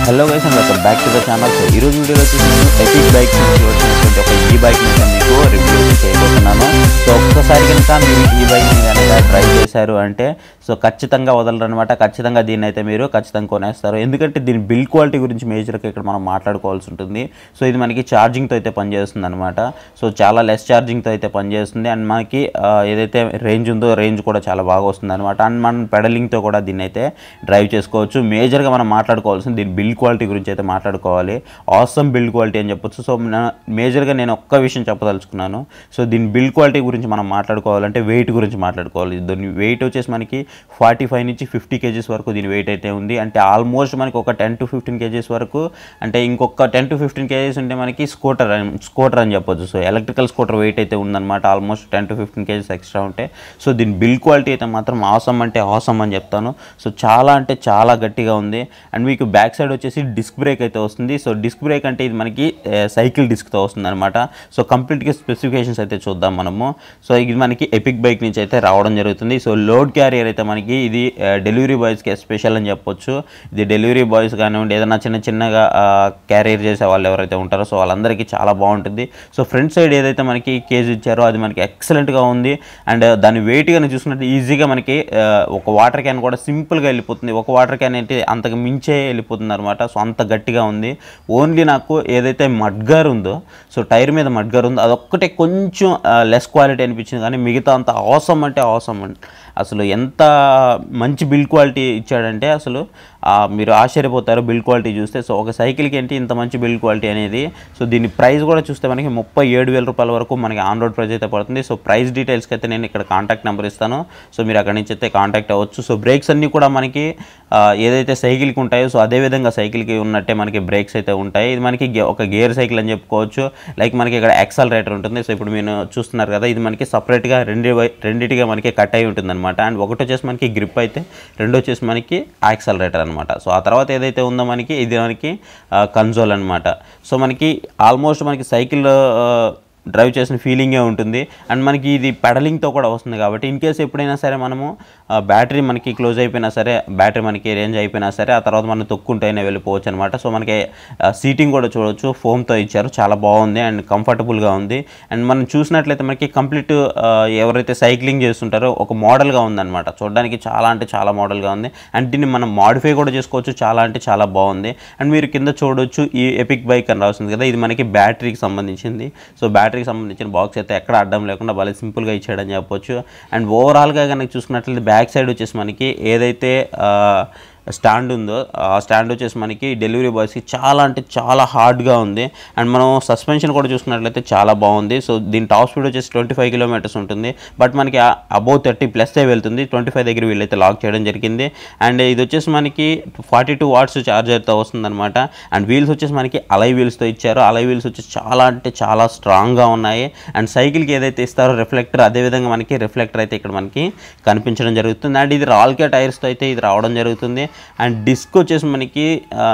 hello guys and welcome back to the channel so ఈ రోజు వీడియోలో వచ్చేసి నేను ఎపిక్ బైక్ నుంచి వచ్చినటువంటి ఒక ఈ బైక్ మీద మీకు రివ్యూ చేయబోతున్నాను సో ఒక్కసారి కనుక మీరు ఈ బైక్ కనుక డ్రైవ్ చేశారు అంటే సో ఖచ్చితంగా వదలరు అనమాట ఖచ్చితంగా దీన్ని అయితే మీరు ఖచ్చితంగా కొనేస్తారు ఎందుకంటే దీని బిల్ క్వాలిటీ గురించి మేజర్గా ఇక్కడ మనం మాట్లాడుకోవాల్సి ఉంటుంది సో ఇది మనకి ఛార్జింగ్తో అయితే పనిచేస్తుంది అనమాట సో చాలా లెస్ ఛార్జింగ్తో అయితే పనిచేస్తుంది అండ్ మనకి ఆ, ఏదైతే రేంజ్ ఉందో రేంజ్ కూడా చాలా బాగా వస్తుంది అనమాట అండ్ మనం పెడలింగ్తో కూడా దీన్ని అయితే డ్రైవ్ చేసుకోవచ్చు మేజర్గా మనం మాట్లాడుకోవాల్సింది దీని బిల్డ్ క్వాలిటీ గురించి అయితే మాట్లాడుకోవాలి ఆసమ్ బిల్డ్ క్వాలిటీ అని చెప్పొచ్చు సో నా- మేజర్గా నేను ఒక్క విషయం చెప్పదలుచుకున్నాను సో దీని బిల్డ్ క్వాలిటీ గురించి మనం మాట్లాడుకోవాలంటే వెయిట్ గురించి మాట్లాడుకోవాలి దీని వెయిట్ వచ్చేసి మనకి ఫార్టీ ఫైవ్ నుంచి ఫిఫ్టీ కేజీస్ వరకు దీని వెయిట్ అయితే ఉంది అంటే ఆల్మోస్ట్ మనకి ఒక టెన్ టు ఫిఫ్టీన్ కేజీస్ వరకు అంటే ఇంకొక టెన్ టు ఫిఫ్టీన్ కేజీస్ ఉంటే మనకి స్కూటర్ అని స్కూటర్ అని చెప్పొచ్చు సో ఎలక్ట్రికల్ స్కూటర్ వెయిట్ అయితే ఉందన్నమాట almost ten to fifteen KGs extra ఉంటే సో దీని బిల్ క్వాలిటీ అయితే మాత్రం ఆసమ్ అంటే ఆసమ్ అని చెప్తాను సో చాలా అంటే చాలా గట్టిగా ఉంది అండ్ మీకు బ్యాక్ సైడ్ వచ్చేసి డిస్క్ బ్రేక్ అయితే వస్తుంది సో డిస్క్ బ్రేక్ అంటే ఇది మనకి సైకిల్ డిస్క్తో వస్తుంది అనమాట సో కంప్లీట్గా స్పెసిఫికేషన్స్ అయితే చూద్దాం మనము సో ఇది మనకి ఎపిక్ బైక్ నుంచి అయితే రావడం జరుగుతుంది సో లోడ్ క్యారియర్ అయితే మనకి ఇది డెలివరీ బాయ్స్కి స్పెషల్ అని చెప్పొచ్చు ఇది డెలివరీ బాయ్స్ కానివ్వండి ఏదైనా చిన్న చిన్నగా క్యారియర్ చేసే వాళ్ళు ఎవరైతే ఉంటారో సో వాళ్ళందరికీ చాలా బాగుంటుంది సో ఫ్రంట్ సైడ్ ఏదైతే మనకి కేజ్ ఇచ్చారో అది మనకి ఎక్సలెంట్గా ఉంది అండ్ దాని వెయిట్ కానీ చూసుకుంటే ఈజీగా మనకి ఆ, ఒక వాటర్ క్యాన్ కూడా సింపుల్గా వెళ్ళిపోతుంది ఒక వాటర్ క్యాన్ ఏంటి అంతకు మించే వెళ్ళిపోతుంది అనమాట సో అంత గట్టిగా ఉంది ఓన్లీ నాకు ఏదైతే మడ్గార్ ఉందో సో టైర్ మీద మడ్గార్ ఉందో అదొక్కటే కొంచెం లెస్ క్వాలిటీ అనిపించింది కానీ మిగతా అంత అవసరం అంటే అవసరం అసలు ఎంత మంచి బిల్డ్ క్వాలిటీ ఇచ్చాడంటే అసలు ఆ, మీరు ఆశ్చర్యపోతారు బిల్డ్ క్వాలిటీ చూస్తే సో ఒక సైకిల్కి ఏంటి ఇంత మంచి బిల్డ్ క్వాలిటీ అనేది సో దీని ప్రైస్ కూడా చూస్తే మనకి ముప్పై ఏడు వేల రూపాయల వరకు మనకి ఆన్ రోడ్ ప్రైస్ అయితే పడుతుంది సో ప్రైస్ డీటెయిల్స్కి అయితే నేను ఇక్కడ కాంటాక్ట్ నెంబర్ ఇస్తాను సో మీరు అక్కడి నుంచి అయితే కాంటాక్ట్ అవ్వచ్చు సో బ్రేక్స్ అన్నీ కూడా మనకి ఆ, ఏదైతే సైకిల్కి ఉంటాయో సో అదే విధంగా సైకిల్కి ఉన్నట్టే మనకి బ్రేక్స్ అయితే ఉంటాయి ఇది మనకి గే- ఒక గేర్ సైకిల్ అని చెప్పుకోవచ్చు లైక్ మనకి ఇక్కడ ఎక్సలరేటర్ ఉంటుంది సో ఇప్పుడు మీరు చూస్తున్నారు కదా ఇది మనకి సపరేట్గా రెండు వై- రెండిటిగా మనకి కట్ అయి ఉంటుంది అనమాట అండ్ ఒకటి వచ్చేసి మనకి గ్రిప్ అయితే రెండు వచ్చేసి మనకి యాక్సలరేటర్ అనమాట సో ఆ తర్వాత ఏదైతే ఉందో మనకి ఇది మనకి కన్సోల్ అనమాట సో మనకి ఆల్మోస్ట్ మనకి సైకిల్ డ్రైవ్ చేసిన ఫీలింగే ఉంటుంది అండ్ మనకి ఇది పెడలింగ్తో కూడా వస్తుంది కాబట్టి ఇన్ కేస్ ఎప్పుడైనా సరే మనము ఆ, బ్యాటరీ మనకి క్లోజ్ అయిపోయినా సరే బ్యాటరీ మనకి రేంజ్ అయిపోయినా సరే ఆ తర్వాత మనం తొక్కుంటూనే వెళ్ళిపోవచ్చు అనమాట సో మనకి సీటింగ్ కూడా చూడవచ్చు ఫోమ్తో ఇచ్చారు చాలా బాగుంది అండ్ కంఫర్టబుల్గా ఉంది అండ్ మనం చూసినట్లయితే మనకి కంప్లీట్ ఎవరైతే సైక్లింగ్ చేస్తుంటారో ఒక మోడల్గా ఉందన్నమాట చూడడానికి చాలా అంటే చాలా మోడల్గా ఉంది అండ్ దీన్ని మనం మాడిఫై కూడా చేసుకోవచ్చు చాలా అంటే చాలా బాగుంది అండ్ మీరు కింద చూడొచ్చు ఈ ఎపిక్ బైక్ అని రాస్తుంది కదా ఇది మనకి బ్యాటరీకి సంబంధించింది సో బ్యాటరీకి సంబంధించిన బాక్స్ అయితే ఎక్కడ అడ్డం లేకుండా భలే సింపుల్గా ఇచ్చాడని చెప్పొచ్చు అండ్ ఓవరాల్గా కనుక చూసుకున్నట్లయితే బ్యాక్ సైడ్ వచ్చేసి మనకి ఏదైతే ఆ, స్టాండ్ ఉందో ఆ స్టాండ్ వచ్చేసి మనకి డెలివరీ బాయ్స్కి చాలా అంటే చాలా హార్డ్గా ఉంది అండ్ మనం సస్పెన్షన్ కూడా చూసుకున్నట్లయితే చాలా బాగుంది సో దీని టాప్ స్పీడ్ వచ్చేసి ట్వంటీ ఫైవ్ కిలోమీటర్స్ ఉంటుంది బట్ మనకి అబౌవ్ థర్టీ ప్లస్ వెళ్తుంది ట్వంటీ ఫైవ్ దగ్గర వీళ్ళైతే లాక్ చేయడం జరిగింది అండ్ ఇది వచ్చేసి మనకి ఫార్టీ టూ వాట్స్ ఛార్జర్తో వస్తుందన్నమాట అండ్ వీల్స్ వచ్చేసి మనకి అలై వీల్స్తో ఇచ్చారు అలై వీల్స్ వచ్చేసి చాలా అంటే చాలా స్ట్రాంగ్గా ఉన్నాయి అండ్ సైకిల్కి ఏదైతే ఇస్తారో రిఫ్లెక్టర్ అదేవిధంగా మనకి రిఫ్లెక్టర్ అయితే ఇక్కడ మనకి కనిపించడం జరుగుతుంది అండ్ ఇది రాల్కే టైర్స్తో అయితే ఇది రావడం జరుగుతుంది అండ్ డిస్క్ వచ్చేసి మనకి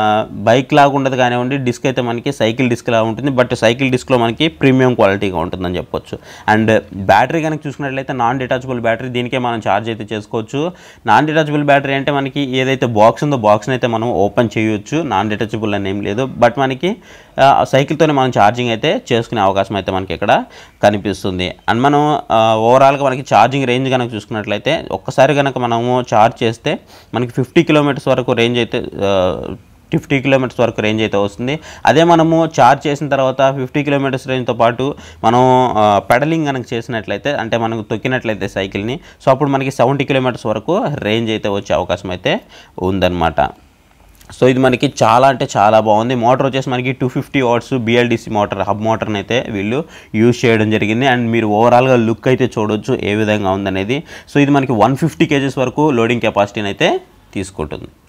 బైక్ లాగా ఉండదు కానివ్వండి డిస్క్ అయితే మనకి సైకిల్ డిస్క్ లాగా ఉంటుంది బట్ సైకిల్ డిస్క్లో మనకి ప్రీమియం క్వాలిటీగా ఉంటుందని చెప్పొచ్చు అండ్ బ్యాటరీ కనుక చూసుకున్నట్లయితే నాన్ డిటాచబుల్ బ్యాటరీ దీనికే మనం ఛార్జ్ అయితే చేసుకోవచ్చు నాన్ డిటాచబుల్ బ్యాటరీ అంటే మనకి ఏదైతే బాక్స్ ఉందో బాక్స్ని అయితే మనం ఓపెన్ చేయొచ్చు నాన్ డిటాచబుల్ అని ఏం లేదు బట్ మనకి ఆ, సైకిల్తోనే మనం ఛార్జింగ్ అయితే చేసుకునే అవకాశం అయితే మనకి ఇక్కడ కనిపిస్తుంది అండ్ మనం ఆ, ఓవరాల్గా మనకి ఛార్జింగ్ రేంజ్ కనుక చూసుకున్నట్లయితే ఒక్కసారి కనుక మనము ఛార్జ్ చేస్తే మనకి ఫిఫ్టీ కిలోమీటర్స్ వరకు రేంజ్ అయితే ఫిఫ్టీ కిలోమీటర్స్ వరకు రేంజ్ అయితే వస్తుంది అదే మనము ఛార్జ్ చేసిన తర్వాత ఫిఫ్టీ కిలోమీటర్స్ రేంజ్తో పాటు మనం పెడలింగ్ కనుక చేసినట్లయితే అంటే మనకు తొక్కినట్లయితే సైకిల్ని సో అప్పుడు మనకి సెవెంటీ కిలోమీటర్స్ వరకు రేంజ్ అయితే వచ్చే అవకాశం అయితే ఉందన్నమాట సో ఇది మనకి చాలా అంటే చాలా బాగుంది మోటార్ వచ్చేసి మనకి two fifty watts BLDC motor hub మోటార్ని అయితే వీళ్ళు యూజ్ చేయడం జరిగింది అండ్ మీరు ఓవరాల్గా లుక్ అయితే చూడొచ్చు ఏ విధంగా ఉందనేది సో ఇది మనకి వన్ ఫిఫ్టీ కేజెస్ వరకు లోడింగ్ కెపాసిటీని అయితే తీసుకుంటుంది